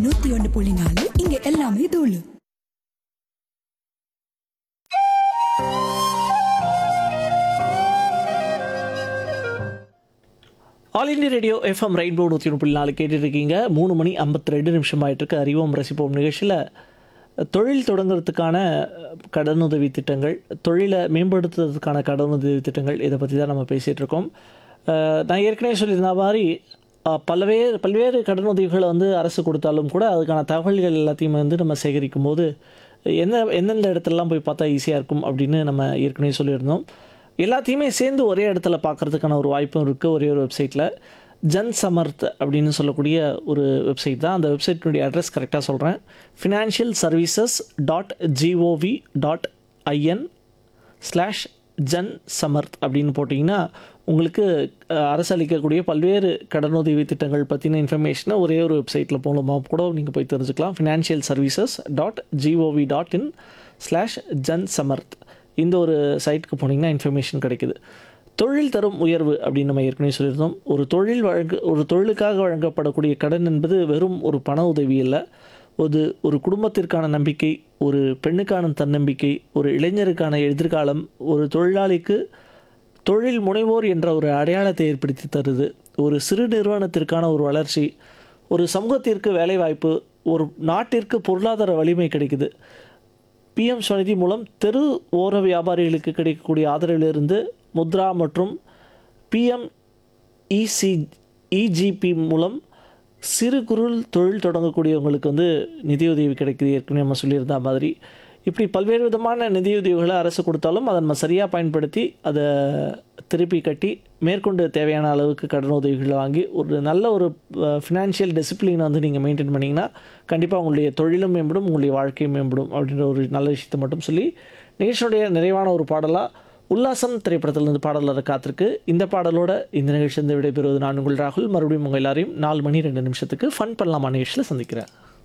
நூத்தி ஒன்று புள்ளி நாலு இங்க எல்லாமே தூளு all India radio FM Rainbow நூற்றி ஒன்று புள்ளி நாலு கேட்டுட்டு இருக்கீங்க மூணு மணி ஐம்பத்தி ரெண்டு நிமிஷம் ஆயிட்டு இருக்கு அறிவோம் ரசிப்போம் நிகழ்ச்சியில் தொழில் தொடங்குறதுக்கான கடனுதவி திட்டங்கள் தொழிலை மேம்படுத்துறதுக்கான கடனுதவி திட்டங்கள் இதை பற்றி தான் நம்ம பேசிகிட்டு இருக்கோம் அஹ், நான் ஏற்கனவே சொல்லியிருந்த மாதிரி அஹ், பல்வேறு பல்வேறு கடனுதவிகளை வந்து அரசு கொடுத்தாலும் கூட அதுக்கான தகவல்கள் எல்லாத்தையும் வந்து நம்ம சேகரிக்கும் போது எந்த எந்தெந்த இடத்துலலாம் போய் பார்த்தா ஈஸியாக இருக்கும் அப்படின்னு நம்ம ஏற்கனவே சொல்லியிருந்தோம் எல்லாத்தையுமே சேர்ந்து ஒரே இடத்துல பார்க்குறதுக்கான ஒரு வாய்ப்பும் இருக்குது ஒரே ஒரு வெப்சைட்டில் ஜன் சமர்த் அப்படின்னு சொல்லக்கூடிய ஒரு வெப்சைட் தான் அந்த வெப்சைட்டினுடைய அட்ரஸ் கரெக்டாக சொல்கிறேன் financial services dot G O V dot I N slash Jan Samarth அப்படின்னு போட்டிங்கன்னா உங்களுக்கு அஹ், அரசு அளிக்கக்கூடிய பல்வேறு கடனுதவி திட்டங்கள் பற்றின இன்ஃபர்மேஷனை ஒரே ஒரு வெப்சைட்டில் மூலமாக கூட நீங்கள் போய் தெரிஞ்சுக்கலாம் financial services dot G O V dot in slash Jan Samarth இந்த ஒரு சைட்டுக்கு போனீங்கன்னா இன்ஃபர்மேஷன் கிடைக்குது தொழில் தரும் உயர்வு அப்படின்னு நம்ம ஏற்கனவே சொல்லியிருந்தோம் ஒரு தொழில் வழங்க ஒரு தொழிலுக்காக வழங்கப்படக்கூடிய கடன் என்பது வெறும் ஒரு பண உதவி இல்லை ஒரு ஒரு குடும்பத்திற்கான நம்பிக்கை ஒரு பெண்ணுக்கான தன்னம்பிக்கை ஒரு இளைஞருக்கான எதிர்காலம் ஒரு தொழிலாளிக்கு தொழில் முனைவோர் என்ற ஒரு அடையாளத்தை ஏற்படுத்தி தருது ஒரு சிறு நிறுவனத்திற்கான ஒரு வளர்ச்சி ஒரு சமூகத்திற்கு வேலைவாய்ப்பு ஒரு நாட்டிற்கு பொருளாதார வலிமை கிடைக்குது பிஎம் ஸ்வநிதி மூலம் தெரு ஓர வியாபாரிகளுக்கு கிடைக்கக்கூடிய ஆதரவிலிருந்து முத்ரா மற்றும் பிஎம் இசி இஜிபி மூலம் சிறு குறு தொழில் தொடங்கக்கூடியவங்களுக்கு வந்து நிதியுதவி கிடைக்குது ஏற்கனவே நம்ம சொல்லியிருந்த மாதிரி இப்படி பல்வேறு விதமான நிதியுதவிகளை அரசு கொடுத்தாலும் அதை நம்ம சரியாக பயன்படுத்தி அதை திருப்பி கட்டி மேற்கொண்டு தேவையான அளவுக்கு கடன் உதவிகளை வாங்கி ஒரு நல்ல ஒரு ஃபினான்ஷியல் டிசிப்ளினை வந்து நீங்கள் மெயின்டைன் பண்ணிங்கன்னா கண்டிப்பாக உங்களுடைய தொழிலும் மேம்படும் உங்களுடைய வாழ்க்கையும் மேம்படும் அப்படின்ற ஒரு நல்ல விஷயத்தை மட்டும் சொல்லி நிகழ்ச்சியுடைய நிறைவான ஒரு பாடலாக உல்லாசம் திரைப்படத்திலிருந்து பாடலர் காத்திருக்கு இந்த பாடலோட இந்த நிகழ்ச்சியிலிருந்து விடைபெறுவது நான் உங்கள் ராகுல் மறுபடியும் உங்கள் எல்லாரையும் நாலு மணி ரெண்டு நிமிஷத்துக்கு ஃபன் பண்ணலாமா நிகழ்ச்சியில் சந்திக்கிறேன்